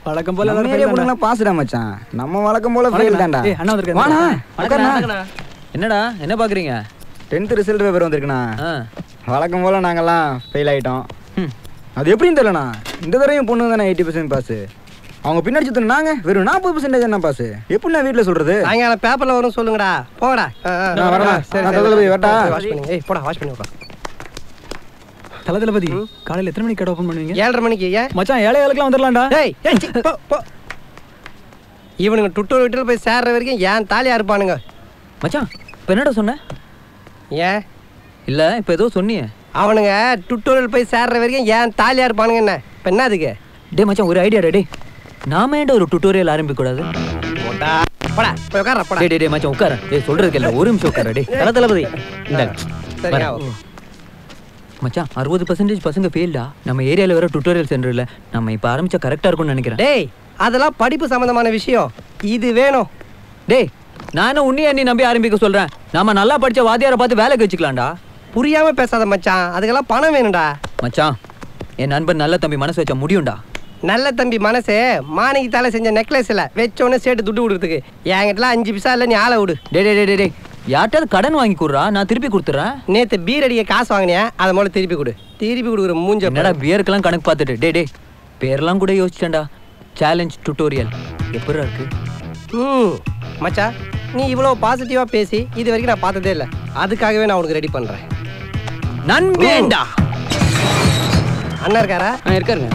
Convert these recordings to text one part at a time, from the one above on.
வழக்கம் போல நம்ம எல்லாரும் ஏரியா fail தான்டா. பொண்ணுங்களாம் பாஸ்டா மச்சான் நம்ம வழக்கம் போல ஃபெயில் வணக்கம்ண்ணா. தான்டா ஏய், அண்ணா வந்திருக்காரு. வாண்ணா வணக்கம்ண்ணா. உட்காருண்ணா. என்னடா என்ன பாக்குறீங்க டென்த் ரிசல்ட் பேப்பர் வந்திருக்குண்ணா ஆ. வழக்கம் போல நாங்கெல்லாம் ஃபெயில் ஆயிட்டோம் ஹம். அது எப்படின்னு தெரியலண்ணா இந்த தடவையும் பொண்ணு தானே எயிட்டி பர்சன்ட் பாஸ் அவங்க பின்னாடி சுத்தின நாங்க வெறும் நாற்பது பர்சன்டேஜ் என்ன பாஸ் எப்படிண்ணா வீட்டில் சொல்றது சாயங்காலம் பேப்பர்ல வரும் சொல்லுங்கடா போங்கடா ஆ, ஆ. நான் வரேண்ணா. சரி, நான் சரி. தொலைவில் போய் வரட்டா? போய் வாஷ் பண்ணுங்க ஏய் போடா வாஷ் பண்ணி விட்றா தல தளபதி காலையில எத்தனை மணிக்கு கடை ஓபன் பண்ணுவீங்க ஏழரை மணிக்கு ஏன் மச்சான் ஏழை ஏழுக்கெல்லாம் வந்துடலாம்டா டேய் ஏய், சி, போ, போ. இவனுங்க டுட்டூர் வீட்டில் போய் சேர்ற வரைக்கும் ஏன் தாலியா இருப்பானுங்க மச்சான் இப்போ என்னடா சொன்ன ஏன் இல்ல இப்போ ஏதோ சொன்னியே அவனுங்க டுட்டோரியல் போய் சேர்ற வரைக்கும் ஏன் தாலியா இருப்பானுங்க என்ன இப்போ என்ன அதுக்கு டேய் மச்சான் ஒரு ஐடியா டே நாம ஏன்டா ஒரு டுட்டோரியல் ஆரம்பிக்க கூடாது போடா போடா போய் உட்கார போடா டேய் டேய் டேய் மச்சான் உட்கார டேய் சொல்றது கேளு ஒரு நிமிஷம் உட்கார டேய் தல தளபதி இந்த சரியா மச்சான் அறுபது பர்சன்டேஜ் பசங்க ஃபெயில்டா நம்ம ஏரியால வேற டுட்டோரியல் சென்டர் இல்ல நம்ம இப்போ ஆரம்பிச்சா கரெக்டா இருக்கும்னு நினைக்கிறேன் டேய் அதெல்லாம் படிப்பு சம்பந்தமான விஷயம் இது வேணும் டேய் நானும் உன்னைய நீ நம்பி ஆரம்பிக்க சொல்றேன் நாம நல்லா படிச்ச வாத்தியாரை பார்த்து வேலைக்கு வச்சுக்கலாம்டா புரியாம பேசாத மச்சான் அதுக்கெல்லாம் பணம் வேணும்டா மச்சான் என் நண்பன் நல்ல தம்பி மனசு வச்சா முடியும்டா நல்ல தம்பி மனசே மாணிக்கு தலை செஞ்ச நெக்லஸ் இல்ல வச்சோடனே சேர்த்து துட்டு கொடுத்துக்கு என்கிட்டலாம் அஞ்சு பிசா இல்லை நீ ஆளை விடு டேய் டேய் டேய், டேய் டேய் யார்ட்டாவது கடன் வாங்கி கொடுறா நான் திருப்பி கொடுத்துறேன் நேத்து பீர் அடிக்க காசு வாங்கினியா அதை முதல்ல திருப்பி கொடு திருப்பி கொடுக்குற மூஞ்ச என்னடா பியருக்கெல்லாம் கணக்கு பார்த்துட்டு டேய் டேய் பேர்லாம் கூட யோசிச்சேன்டா சேலஞ்ச் டுட்டோரியல் எப்படிடா இருக்கு ம் மச்சா நீ இவ்வளோ பாசிட்டிவாக பேசி இது வரைக்கும் நான் பார்த்ததே இல்லை அதுக்காகவே நான் உனக்கு ரெடி பண்ணுறேன் நண்பேண்டா அண்ணா இருக்காரா இருக்காருங்க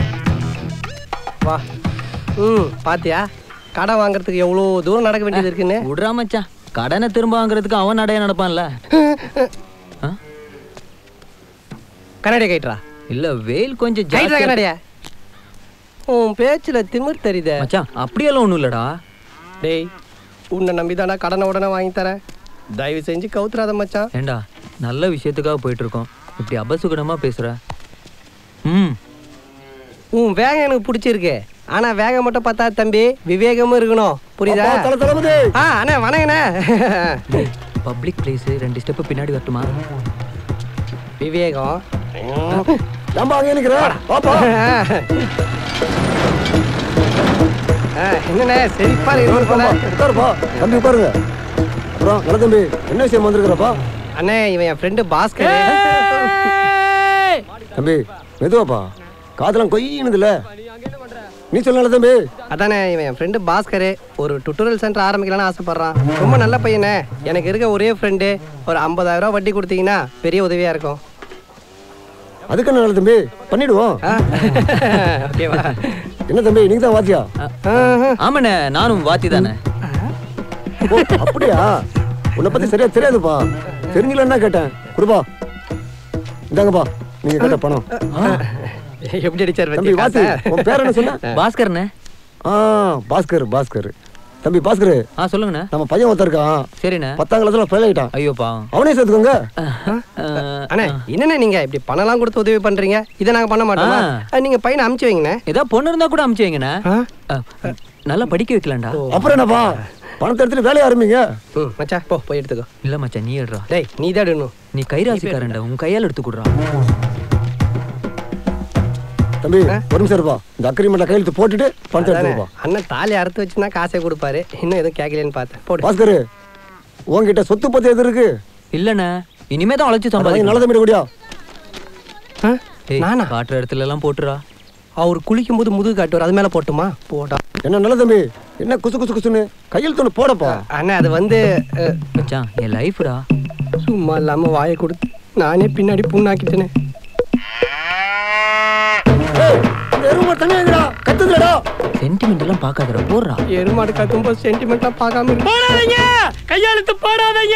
வா ம் பாத்தியா கடன் வாங்குறதுக்கு எவ்வளோ தூரம் நடக்க வேண்டியது இருக்குன்னு விடுறா மச்சான் கடனை திரும்ப வாங்குறதுக்கு அவன் நடைய நடப்பான்ல ஆ? கண்ணாடியை கைட்றா இல்ல வெயில் கொஞ்சம் கைட்றா ஜாஸ்தியா- கண்ணாடியா உன் பேச்சில் திமிர் தெரியுதே மச்சான் அப்படியெல்லாம் ஒண்ணும் இல்லடா டேய் உன்னை நம்பி தானே கடனை உடனே வாங்கி தரேன் தயவு செஞ்சு கவுத்துறாத மச்சான் ஏண்டா நல்ல விஷயத்துக்காக போயிட்டு இருக்கோம் இப்படி அபசுகுணமா பேசுற ம் உன் வேகம் எனக்கு பிடிச்சிருக்கு ஆனா வேகம் மட்டும் பத்தாது தம்பி விவேகமும் இருக்கணும் புரியுதா ஆ அண்ணே வணங்கண்ணே பப்ளிக் பிளேஸ் ரெண்டு ஸ்டெப் பின்னாடி வரட்டுமா விவேகம் நம்ம அங்கே நிற்கிறேன் பாப்பா ஆ, என்னண்ணே செழிப்பா இருக்கு போல உட்காருப்பா தம்பி உட்காருங்க அப்புறம் நல்ல தம்பி என்ன விஷயம் வந்திருக்கிறப்பா அண்ணே இவன் என் ஃப்ரெண்டு பாஸ்கர் தம்பி மெதுவாப்பா காதெல்லாம் கொய்யினதுல நீ சொல்ல நல்ல தம்பி அதானே இவன் என் ஃப்ரெண்டு பாஸ்கர் ஒரு டுட்டோரியல் சென்டர் ஆரம்பிக்கலாம்னு ஆசைப்படுறான் ரொம்ப நல்ல பையனே எனக்கு இருக்க ஒரே ஃப்ரெண்டு ஒரு 50000 ரூபாய் வட்டி கொடுத்தீங்கன்னா பெரிய உதவியா இருக்கும் அதுக்கு என்ன நல்ல தம்பி பண்ணிடுவோம் ஆ? ஓகேவா என்ன தம்பி நீங்க தான் வாத்தியா ஆமாண்ணே நானும் வாத்தி தானே ஓ அப்படியா உன்னை பத்தி சரியா தெரியாதுப்பா தெரிஞ்சல என்ன கேட்டேன் கொடுப்பா இந்தாங்கப்பா நீங்க கேட்ட பணம் எப்படி அடிச்சார் தம்பி வாத்தி உன் பேர் என்ன சொன்ன பாஸ்கர்ண்ணே ஆ பாஸ்கர் பாஸ்கர் தம்பி பாஸ்கர் ஆ சொல்லுங்கண்ணே நம்ம பையன் ஒருத்தன் இருக்கான் சரிண்ணே பத்தாம் கிளாஸ்ல ஃபெயில் ஆயிட்டான் ஐயோப்பா அவனே சேர்த்துக்கோங்க அண்ணே என்னண்ணே நீங்க இப்படி பணம்லாம் கொடுத்து உதவி பண்றீங்க இதை நாங்க பண்ண மாட்டோமா ஆ. அஹ், நீங்க பையனை அமுச்சு வைங்கண்ணே ஏதோ பொண்ணு இருந்தா கூட அமுச்சு வைங்கண்ணே ஆ? ஆ, நல்லா படிக்க வைக்கலாம்டா அப்புறம் என்னப்பா பணத்தை எடுத்துட்டு வேலையை ஆரம்பிங்க ம் மச்சா போ போய் எடுத்துக்கோ இல்ல மச்சான் நீ எடுறா டேய் நீ தான் எடுக்கணும் நீ கைராசிக்காரன்டா உன் கையால் எடுத்து கொடுறா தம்பி ஒரு நிமிஷம் இருப்பா இந்த அக்ரிமெண்ட்ல கையெழுத்து போட்டுட்டு பணத்தை அதானே, எடுத்துப்பா அண்ணன் தாலி அறுத்து வச்சுனா காசே கொடுப்பாரு இன்னும் எதுவும் கேட்கலன்னு பார்த்தேன் போடு பாஸ்கர் உன்கிட்ட சொத்து பத்தி எது இருக்கு இல்லண்ணே இனிமே தான் உழைச்சு அதை வாங்கி சம்பாதிக்கணும் நல்ல தம்பி கூடியா ஆ? ஏய், நானா காட்டுற இடத்துல எல்லாம் போட்டுறா அவர் குளிக்கும் போது முதுகு காட்டுவார் அது மேல போட்டுமா போடா என்ன நல்ல தம்பி என்ன குசு குசு குசுன்னு கையெழுத்து ஒன்று போடப்பா அண்ணே அது வந்து அஹ், மச்சான் என் லைஃப்டா சும்மா இல்லாம வாயை கொடுத்து நானே பின்னாடி புண்ணாக்கிட்டேனே ஏய், இந்த எருமை தண்ணி எங்கடா கத்துதுலடா சென்டிமெண்ட் எல்லாம் பார்க்காதடா போடுறா எருமாடு கத்தும்போது சென்டிமெண்ட்லாம் பார்க்காம போடாதீங்க கையெழுத்து போடாதீங்க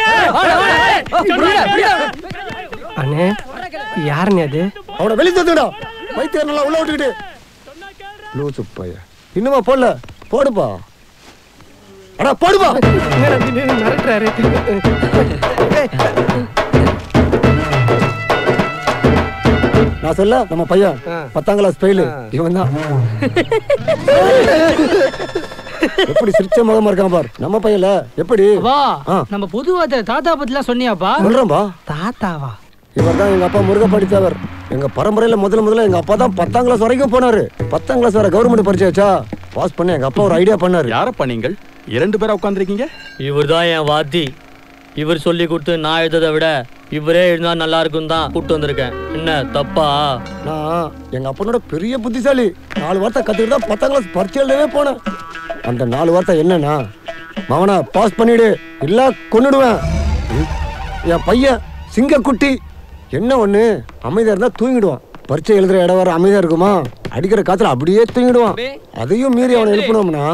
அண்ணே யாருண்ணே அது அவனை வெளியே தந்துடா வைத்தியர் நல்லா உள்ள விட்டுக்கிட்டு லூசு பைய இன்னுமா போடல போடுப்பா அடா போடுப்பா என்னடா திடீர்னு மிரட்டுறாரு ஏய், நான் சொல்ல நம்ம பையன் ஆ. பத்தாம் கிளாஸ் ஃபெயிலு இவன் தான் எப்படி சிரிச்ச முகமா இருக்கான் பார் நம்ம பையன்ல எப்படி வா ஆ. நம்ம புது வார்த்தை தாத்தா பத்திலாம் சொன்னியாப்பா சொல்றேன்பா தாத்தாவா இவர் தான் எங்க அப்பா முருகப்பாடி தேவர் எங்க பரம்பரையில முதல்ல முதல்ல எங்க அப்பா தான் பத்தாம் கிளாஸ் வரைக்கும் போனாரு பத்தாம் கிளாஸ் வரை கவர்மெண்ட் பரிச்சை வச்சா பாஸ் பண்ண எங்க அப்பா ஒரு ஐடியா பண்ணாரு யாரப்பா நீங்கள் இரண்டு பேரா உட்காந்துருக்கீங்க இவர் தான் என் வாத்தி இவர் சொல்லி கொடுத்து நான் எழுததை விட இவரே எழுந்தா நல்லா இருக்கும் தான் கூப்பிட்டு வந்திருக்கேன் என்ன தப்பா நான் எங்க அப்பனோட பெரிய புத்திசாலி நாலு வார்த்தை கத்துக்கிட்டு தான் பத்தாம் கிளாஸ் பரிச்சை எழுதவே போனேன் அந்த நாலு வார்த்தை என்னன்னா மவனா பாஸ் பண்ணிடு இல்ல கொன்னுடுவேன் ம். என் பையன் சிங்கக்குட்டி என்ன ஒண்ணு அமைதியா இருந்தா தூங்கிடுவான் பரீட்சை எழுதுற இடம் வர அமைதியா இருக்குமா அடிக்கிற காத்துல அப்படியே தூங்கிடுவான் அதையும் மீறி அவனை எழுப்பணும்னா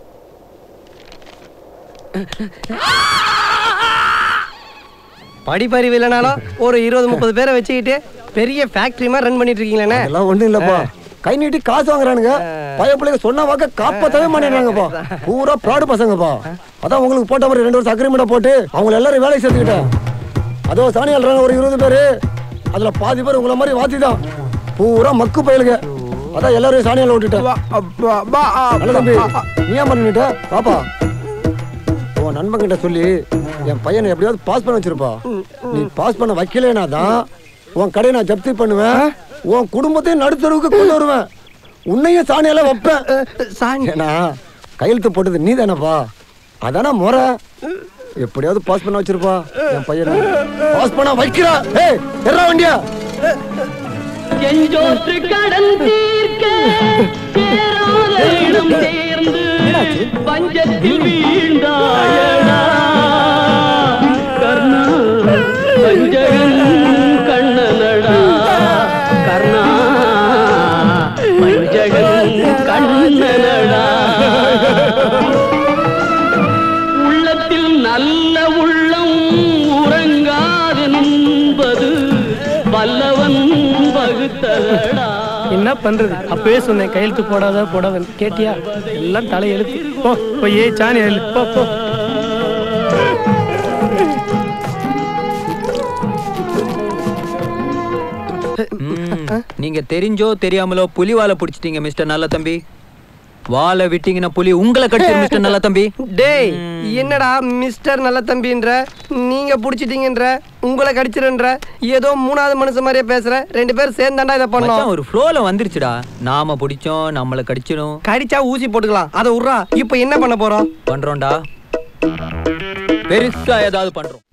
படிப்பறிவு இல்லைனாலும் ஒரு இருபது முப்பது பேரை வச்சுக்கிட்டு பெரிய ஃபேக்டரி மாதிரி ரன் பண்ணிட்டு இருக்கீங்களே அதெல்லாம் ஒண்ணும் இல்லப்பா கை நீட்டி காசு வாங்குறானுங்க பைய பிள்ளைங்க சொன்ன வாக்க காப்பாத்தவே மாட்டேங்கிறாங்கப்பா பூரா ப்ராடு பசங்கப்பா அதான் உங்களுக்கு போட்ட மாதிரி ரெண்டு வருஷம் அக்ரிமெண்ட் போட்டு அவங்க எல்லாரும் வேலைக்கு சேர்த்துக்கிட்டேன் அதோ சாணி அல்றாங்க ஒரு இருபது பேரு அதுல பாதி பேர் உங்களை மாதிரி வாத்தி தான் பூரா மக்கு பயலுங்க அதான் எல்லாரையும் சாணியால விட்டுட்டேன் நல்ல தம்பி நீ ஏன் பண்ணிட்ட பாப்பா உன் நண்பன் கிட்ட சொல்லி என் பையனை எப்படியாவது பாஸ் பண்ண வச்சிருப்பா நீ பாஸ் பண்ண வைக்கலைனா தான் உன் கடையை நான் ஜப்தி பண்ணுவேன் உன் குடும்பத்தையும் நடுத்தருவுக்கு கொண்டு வருவேன் உன்னையும் சாணியால வைப்பேன் சாணி ஏன்னா கையெழுத்து போட்டது நீ தானப்பா அதானே முறை எப்படியாவது பாஸ் பண்ண வச்சிருப்பா என் பையனை பாஸ் பண்ண வைக்கிறா ஏய் எறா வண்டியா செஞ்சோற்று கடன் தீர்க்க சேராத இடம் சேர்ந்து பஞ்சத்தில் வீழ்ந்தாயடா கர்ணா பஞ்சகன் கண்ணனடா கர்ணா பஞ்சகன் கண்ணனடா உள்ளத்தில் நல்ல உள்ளம் உறங்காது என்பது வல்லவன் வகுத்ததடா என்ன பண்றது அப்பவே சொன்னேன் கையெழுத்து போடாத போடாத கேட்டியா எல்லாம் தலையெழுத்து போ போய் ஏ சாணி எழு போ போ ம், நீங்க தெரிஞ்சோ தெரியாமலோ புலி வாழை பிடிச்சிட்டீங்க மிஸ்டர் நல்ல தம்பி வாழை விட்டீங்கன்னா புலி உங்களை கடிச்சிரு மிஸ்டர் நல்ல தம்பி டேய் என்னடா மிஸ்டர் நல்ல தம்பின்ற நீங்க புடிச்சிட்டீங்கன்ற உங்களை கடிச்சிருன்ற ஏதோ மூணாவது மனுஷன் மாதிரியே பேசுற ரெண்டு பேரும் சேர்ந்தாண்டா இதை பண்ணோம் மச்சான், ஒரு ஃப்ளோல வந்துருச்சுடா நாம பிடிச்சோம் நம்மள கடிச்சிடும் கடிச்சா ஊசி போட்டுக்கலாம் அதை விட்றா இப்போ என்ன பண்ண போறோம் பண்றோம்டா பெருசா ஏதாவது பண்றோம்